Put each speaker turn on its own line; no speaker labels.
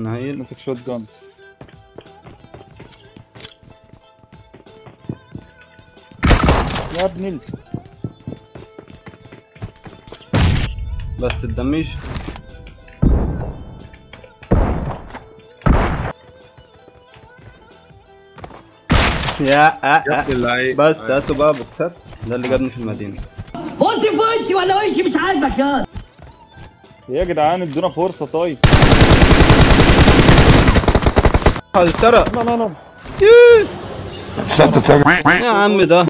انا هيل
ماسك شوت جان يا ابني ال-
بس تدمج يا
يا
آه
ابن
آه.
اللعيب
بس هاتوا بقى بوكسات ده اللي جابني في المدينة
قلت في وشي ولا وشي مش عاجبك يا
يا جدعان ادونا فرصه طيب
اشترى
لا لا لا
يا عم ده